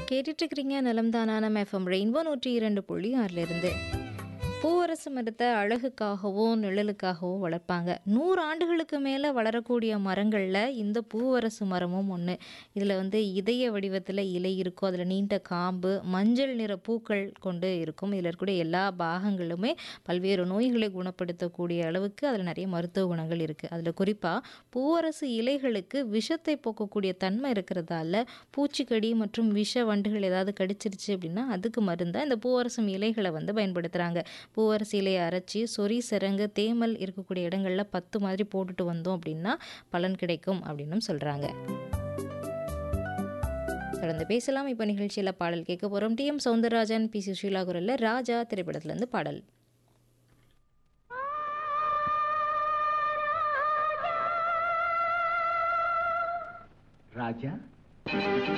கேட்டுட்டு இருக்கிறீங்க நலம்தானா நம்ம எஃப்எம் ரெயின்போ நூற்றி இரண்டு புள்ளி ஆறிலிருந்து பூவரசு மரத்தை அழகுக்காகவும் நிழலுக்காகவும் வளர்ப்பாங்க நூறு ஆண்டுகளுக்கு மேலே வளரக்கூடிய மரங்களில் இந்த பூவரசு மரமும் ஒன்று இதில் வந்து இதய வடிவத்தில் இலை இருக்கும் அதில் நீண்ட காம்பு மஞ்சள் நிற பூக்கள் கொண்டு இருக்கும் இதில் இருக்கக்கூடிய எல்லா பாகங்களுமே பல்வேறு நோய்களை குணப்படுத்தக்கூடிய அளவுக்கு அதில் நிறைய மருத்துவ குணங்கள் இருக்குது அதில் குறிப்பாக பூவரசு இலைகளுக்கு விஷத்தை போக்கக்கூடிய தன்மை இருக்கிறதால பூச்சிக்கடி மற்றும் விஷ வண்டுகள் ஏதாவது கடிச்சிருச்சு அப்படின்னா அதுக்கு மருந்தாக இந்த பூவரசம் இலைகளை வந்து பயன்படுத்துகிறாங்க பூவரசு இலையை அரைச்சி சொறி சிரங்கு தேமல் இருக்கக்கூடிய இடங்களில் பத்து மாதிரி போட்டுட்டு வந்தோம் அப்படின்னா பலன் கிடைக்கும் அப்படின்னும் சொல்கிறாங்க தொடர்ந்து பேசலாம் இப்போ நிகழ்ச்சியில் பாடல் கேட்க போகிறோம் T M Soundararajan P Susheela குரலில் ராஜா திரைப்படத்துலேருந்து பாடல் ராஜா